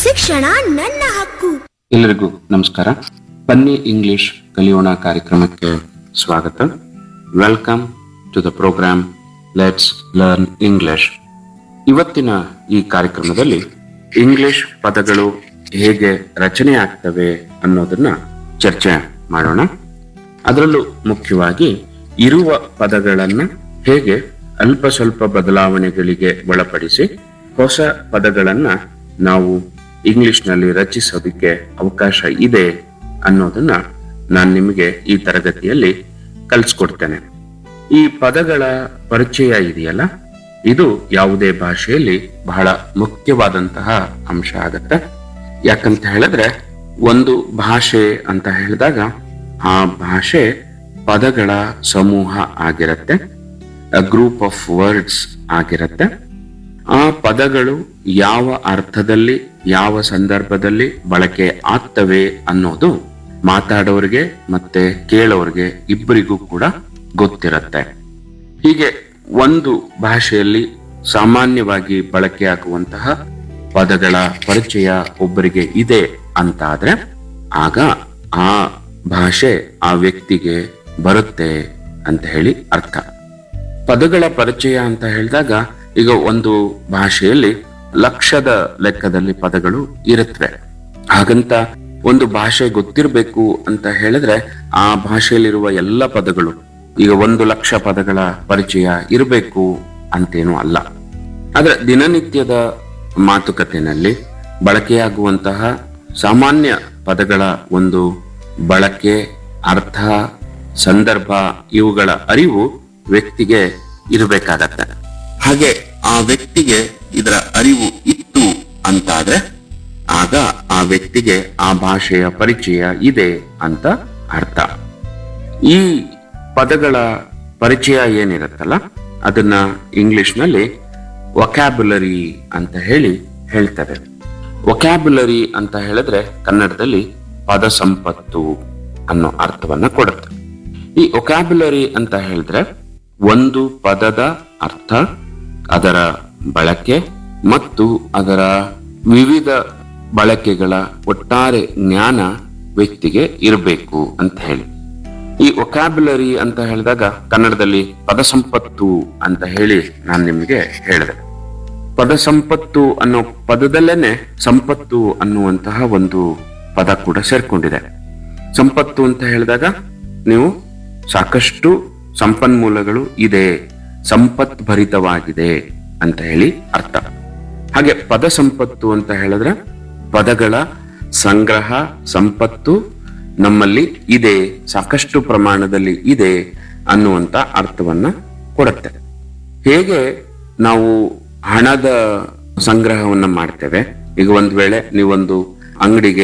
ಶಿಕ್ಷಣ ನನ್ನ ಹಕ್ಕು ಎಲ್ಲರಿಗೂ ನಮಸ್ಕಾರ ಬನ್ನಿ ಇಂಗ್ಲಿಷ್ ಕಲಿಯೋಣ ಕಾರ್ಯಕ್ರಮಕ್ಕೆ ಸ್ವಾಗತ welcome to the program let's learn English ಇವತ್ತಿನ ಈ ಕಾರ್ಯಕ್ರಮದಲ್ಲಿ ಇಂಗ್ಲಿಷ್ ಪದಗಳು ಹೇಗೆ ರಚನೆ ಆಗ್ತವೆ ಅನ್ನೋದನ್ನ ಚರ್ಚೆ ಮಾಡೋಣ ಅದರಲ್ಲೂ ಮುಖ್ಯವಾಗಿ ಇರುವ ಪದಗಳನ್ನ ಹೇಗೆ ಅಲ್ಪ ಸ್ವಲ್ಪ ಬದಲಾವಣೆಗಳಿಗೆ ಒಳಪಡಿಸಿ ಹೊಸ ಪದಗಳನ್ನ ನಾವು ಇಂಗ್ಲಿಷ್ನಲ್ಲಿ ರಚಿಸೋದಕ್ಕೆ ಅವಕಾಶ ಇದೆ ಅನ್ನೋದನ್ನ ನಾನು ನಿಮಗೆ ಈ ತರಗತಿಯಲ್ಲಿ ಕಲಿಸ್ಕೊಡ್ತೇನೆ ಈ ಪದಗಳ ಪರಿಚಯ ಇದೆಯಲ್ಲ ಇದು ಯಾವುದೇ ಭಾಷೆಯಲ್ಲಿ ಬಹಳ ಮುಖ್ಯವಾದಂತಹ ಅಂಶ ಆಗತ್ತೆ ಯಾಕಂತ ಹೇಳಿದ್ರೆ ಒಂದು ಭಾಷೆ ಅಂತ ಹೇಳಿದಾಗ ಆ ಭಾಷೆ ಪದಗಳ ಸಮೂಹ ಆಗಿರತ್ತೆ ಗ್ರೂಪ್ ಆಫ್ ವರ್ಡ್ಸ್ ಆಗಿರತ್ತೆ ಆ ಪದಗಳು ಯಾವ ಅರ್ಥದಲ್ಲಿ ಯಾವ ಸಂದರ್ಭದಲ್ಲಿ ಬಳಕೆ ಆಗ್ತವೆ ಅನ್ನೋದು ಮಾತಾಡೋರಿಗೆ ಮತ್ತೆ ಕೇಳೋರಿಗೆ ಇಬ್ಬರಿಗೂ ಕೂಡ ಗೊತ್ತಿರತ್ತೆ ಹೀಗೆ ಒಂದು ಭಾಷೆಯಲ್ಲಿ ಸಾಮಾನ್ಯವಾಗಿ ಬಳಕೆಯಾಗುವಂತಹ ಪದಗಳ ಪರಿಚಯ ಒಬ್ಬರಿಗೆ ಇದೆ ಅಂತ ಆದ್ರೆ ಆಗ ಆ ಭಾಷೆ ಆ ವ್ಯಕ್ತಿಗೆ ಬರುತ್ತೆ ಅಂತ ಹೇಳಿ ಅರ್ಥ ಪದಗಳ ಪರಿಚಯ ಅಂತ ಹೇಳಿದಾಗ ಈಗ ಒಂದು ಭಾಷೆಯಲ್ಲಿ ಲಕ್ಷದ ಲೆಕ್ಕದಲ್ಲಿ ಪದಗಳು ಇರುತ್ತವೆ ಹಾಗಂತ ಒಂದು ಭಾಷೆ ಗೊತ್ತಿರಬೇಕು ಅಂತ ಹೇಳಿದ್ರೆ ಆ ಭಾಷೆಯಲ್ಲಿರುವ ಎಲ್ಲ ಪದಗಳು ಈಗ ಒಂದು ಲಕ್ಷ ಪದಗಳ ಪರಿಚಯ ಇರಬೇಕು ಅಂತೇನೂ ಅಲ್ಲ ಆದ್ರೆ ದಿನನಿತ್ಯದ ಮಾತುಕತೆನಲ್ಲಿ ಬಳಕೆಯಾಗುವಂತಹ ಸಾಮಾನ್ಯ ಪದಗಳ ಒಂದು ಬಳಕೆ ಅರ್ಥ ಸಂದರ್ಭ ಇವುಗಳ ಅರಿವು ವ್ಯಕ್ತಿಗೆ ಇರಬೇಕಾಗತ್ತೆ ಹಾಗೆ ಆ ವ್ಯಕ್ತಿಗೆ ಇದರ ಅರಿವು ಇತ್ತು ಅಂತಾದ್ರೆ ಆಗ ಆ ವ್ಯಕ್ತಿಗೆ ಆ ಭಾಷೆಯ ಪರಿಚಯ ಇದೆ ಅಂತ ಅರ್ಥ ಈ ಪದಗಳ ಪರಿಚಯ ಏನಿರುತ್ತಲ್ಲ ಅದನ್ನ ಇಂಗ್ಲಿಷ್ನಲ್ಲಿ ವೊಕ್ಯಾಬುಲರಿ ಅಂತ ಹೇಳಿ ಹೇಳ್ತಾರೆ ವೊಕ್ಯಾಬುಲರಿ ಅಂತ ಹೇಳಿದ್ರೆ ಕನ್ನಡದಲ್ಲಿ ಪದ ಸಂಪತ್ತು ಅನ್ನೋ ಅರ್ಥವನ್ನ ಕೊಡುತ್ತೆ ಈ ಒಕ್ಯಾಬುಲರಿ ಅಂತ ಹೇಳಿದ್ರೆ ಒಂದು ಪದದ ಅರ್ಥ ಅದರ ಬಳಕೆ ಮತ್ತು ಅದರ ವಿವಿಧ ಬಳಕೆಗಳ ಒಟ್ಟಾರೆ ಜ್ಞಾನ ವ್ಯಕ್ತಿಗೆ ಇರಬೇಕು ಅಂತ ಹೇಳಿ ಈ ಒಕ್ಯಾಬುಲರಿ ಅಂತ ಹೇಳಿದಾಗ ಕನ್ನಡದಲ್ಲಿ ಪದ ಸಂಪತ್ತು ಅಂತ ಹೇಳಿ ನಾನು ನಿಮಗೆ ಹೇಳಿದೆ ಪದ ಸಂಪತ್ತು ಅನ್ನೋ ಪದದಲ್ಲೇನೆ ಸಂಪತ್ತು ಅನ್ನುವಂತಹ ಒಂದು ಪದ ಕೂಡ ಸೇರ್ಕೊಂಡಿದೆ ಸಂಪತ್ತು ಅಂತ ಹೇಳಿದಾಗ ನೀವು ಸಾಕಷ್ಟು ಸಂಪನ್ಮೂಲಗಳು ಇದೆ ಸಂಪತ್ ಭರಿತವಾಗಿದೆ ಅಂತ ಹೇಳಿ ಅರ್ಥ ಹಾಗೆ ಪದ ಸಂಪತ್ತು ಅಂತ ಹೇಳಿದ್ರೆ ಪದಗಳ ಸಂಗ್ರಹ ಸಂಪತ್ತು ನಮ್ಮಲ್ಲಿ ಇದೆ ಸಾಕಷ್ಟು ಪ್ರಮಾಣದಲ್ಲಿ ಇದೆ ಅನ್ನುವಂತ ಅರ್ಥವನ್ನ ಕೊಡುತ್ತೆ ಹೇಗೆ ನಾವು ಹಣದ ಸಂಗ್ರಹವನ್ನ ಮಾಡ್ತೇವೆ ಈಗ ಒಂದ್ ವೇಳೆ ನೀವೊಂದು ಅಂಗಡಿಗೆ